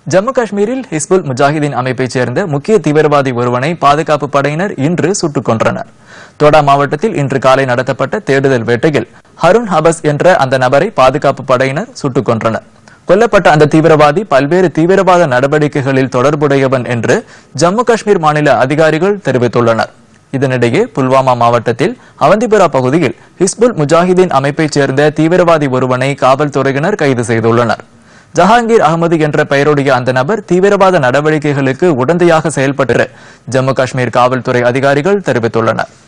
ஜம்மு காஷ்மீரில் ஹிஸ்புல் முஜாஹிதீன் அமைப்பைச் சேர்ந்த முக்கிய தீவிரவாதி ஒருவனை பாதுகாப்பு படையினர் இன்று சுட்டுக் கொன்றனர் தோடா மாவட்டத்தில் இன்று காலை நடத்தப்பட்ட தேடுதல் வேட்டையில் ஹருண் ஹபஸ் என்ற அந்த நபரை பாதுகாப்பு படையினர் சுட்டுக் கொன்றனர் கொல்லப்பட்ட அந்த தீவிரவாதி பல்வேறு தீவிரவாத நடவடிக்கைகளில் தொடர்புடையவன் என்று ஜம்மு காஷ்மீர் மாநில அதிகாரிகள் தெரிவித்துள்ளனர் இதனிடையே புல்வாமா மாவட்டத்தில் அவந்திபுரா பகுதியில் ஹிஸ்புல் முஜாஹிதீன் அமைப்பைச் சேர்ந்த தீவிரவாதி ஒருவனை காவல்துறையினர் கைது செய்துள்ளனர் ஜஹாங்கீர் அகமது என்ற பெயருடைய அந்த நபர் தீவிரவாத நடவடிக்கைகளுக்கு உடந்தையாக செயல்பட்டு ஜம்மு காஷ்மீர் காவல்துறை அதிகாரிகள் தெரிவித்துள்ளனர்